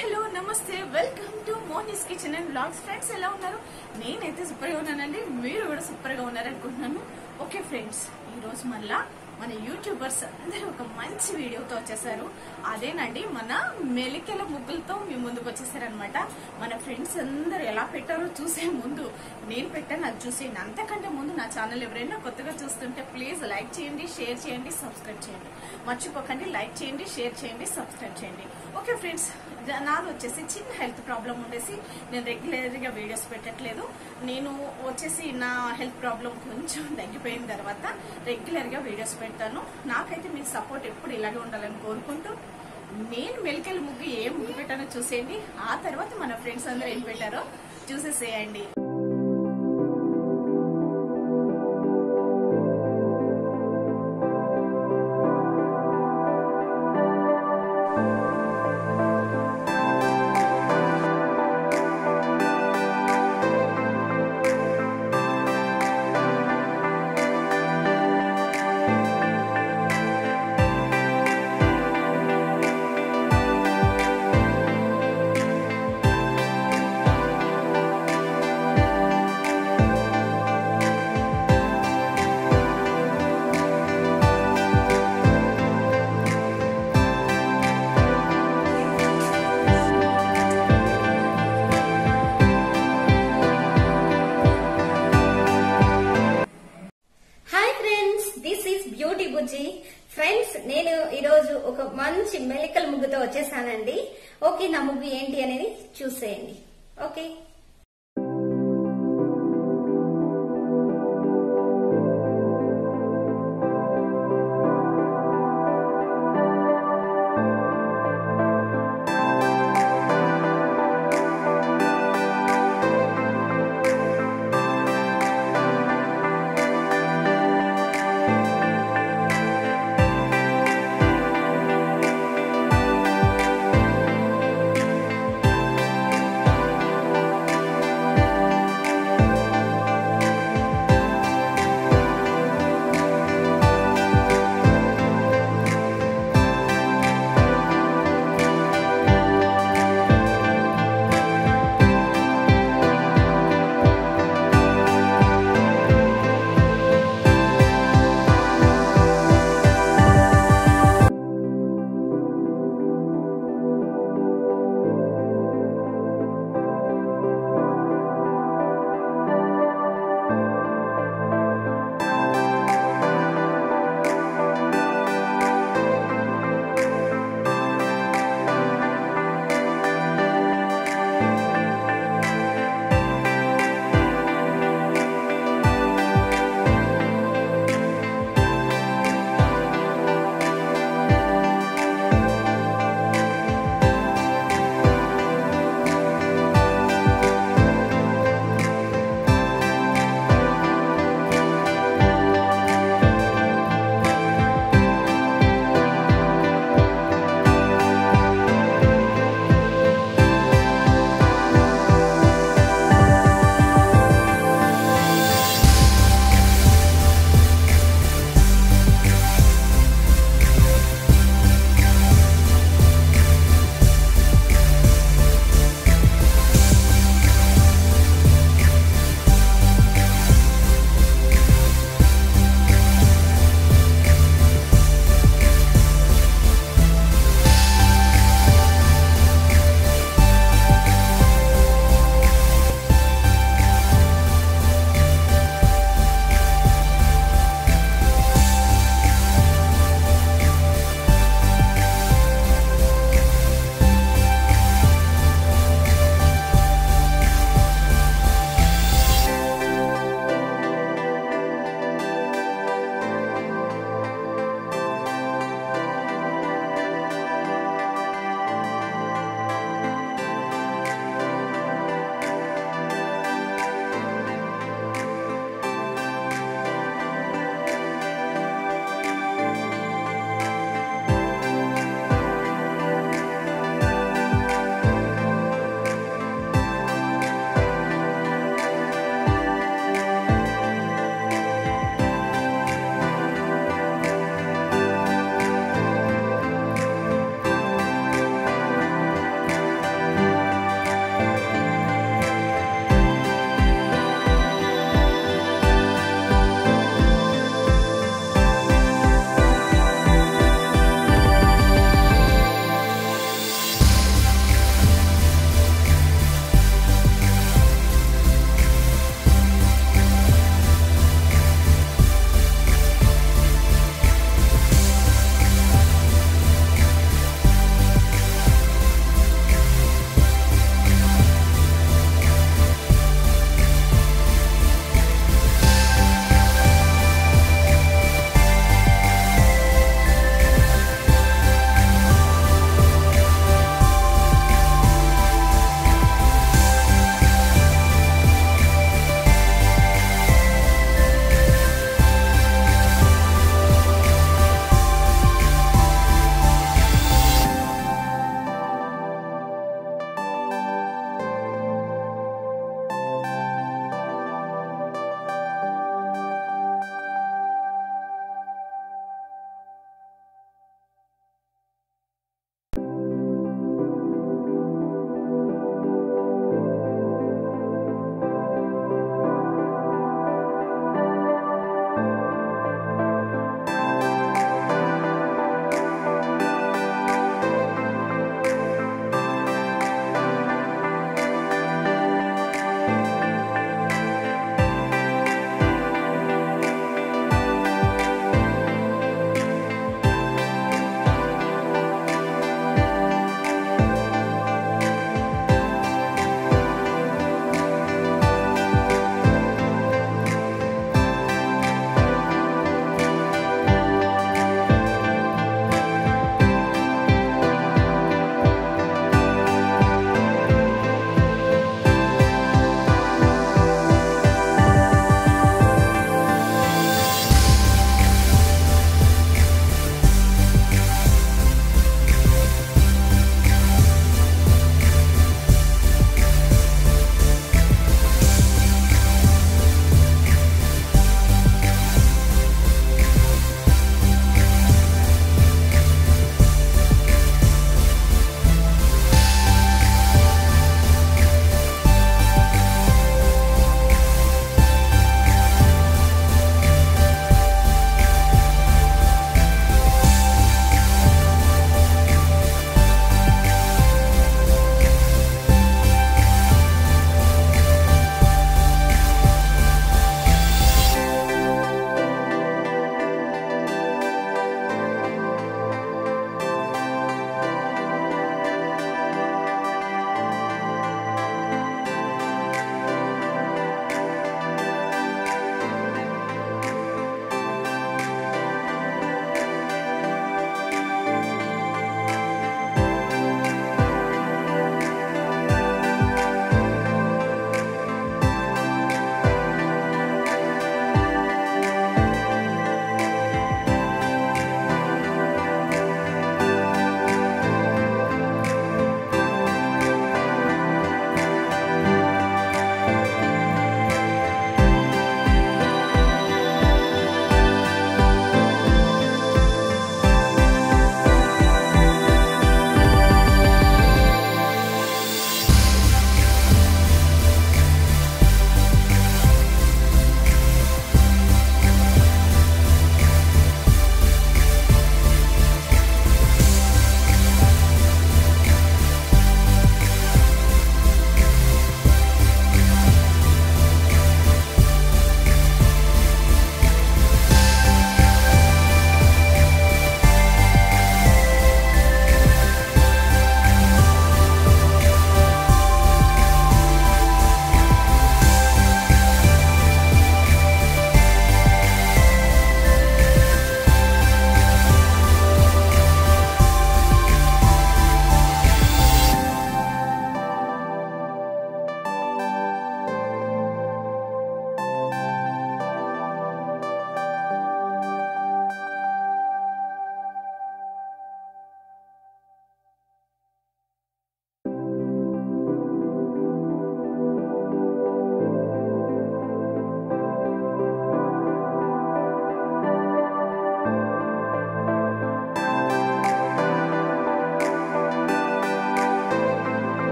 hello నమస్తే welcome to Moni's kitchen and blogs friends ఎలా ఉన్నారు నేనైతే సూపర్ గా ఉన్నానండి మీరు కూడా సూపర్ గా ఉన్నారనుకుంటున్నాను ఓకే ఫ్రెండ్స్ ఈ రోజు మళ్ళా మన యూట్యూబర్స్ అందరూ ఒక మంచి వీడియోతో వచ్చేసారు అదేనండి మన మెలికల ముగ్గులతో మీ ముందుకు వచ్చేసారనమాట మన ఫ్రెండ్స్ అందరూ ఎలా పెట్టారో చూసే ముందు నేను పెట్టాను అది చూసేయండి అంతకంటే ముందు నా ఛానల్ ఎవరైనా కొత్తగా చూస్తుంటే ప్లీజ్ లైక్ చేయండి షేర్ చేయండి సబ్స్క్రైబ్ చేయండి మర్చిపోకండి లైక్ చేయండి షేర్ చేయండి సబ్స్క్రైబ్ చేయండి ఓకే ఫ్రెండ్స్ నాది వచ్చేసి చిన్న హెల్త్ ప్రాబ్లం ఉండేసి నేను రెగ్యులర్ గా వీడియోస్ పెట్టట్లేదు నేను వచ్చేసి నా హెల్త్ ప్రాబ్లం కొంచెం తగ్గిపోయిన తర్వాత రెగ్యులర్ గా వీడియోస్ పెడతాను నాకైతే మీ సపోర్ట్ ఎప్పుడు ఇలాగే ఉండాలని కోరుకుంటూ నేను మెలికల ముగ్గు ఏ ముగ్గు పెట్టానో చూసేయండి ఆ తర్వాత మన ఫ్రెండ్స్ అందరూ ఏం పెట్టారో చూసేసేయండి hi friends this is beauty Bujji friends నేను ఈరోజు ఒక మంచి మెలికల్ ముగ్గుతో వచ్చేసానండి ఓకే నా ముగ్గు ఏంటి అనేది చూసేయండి ఓకే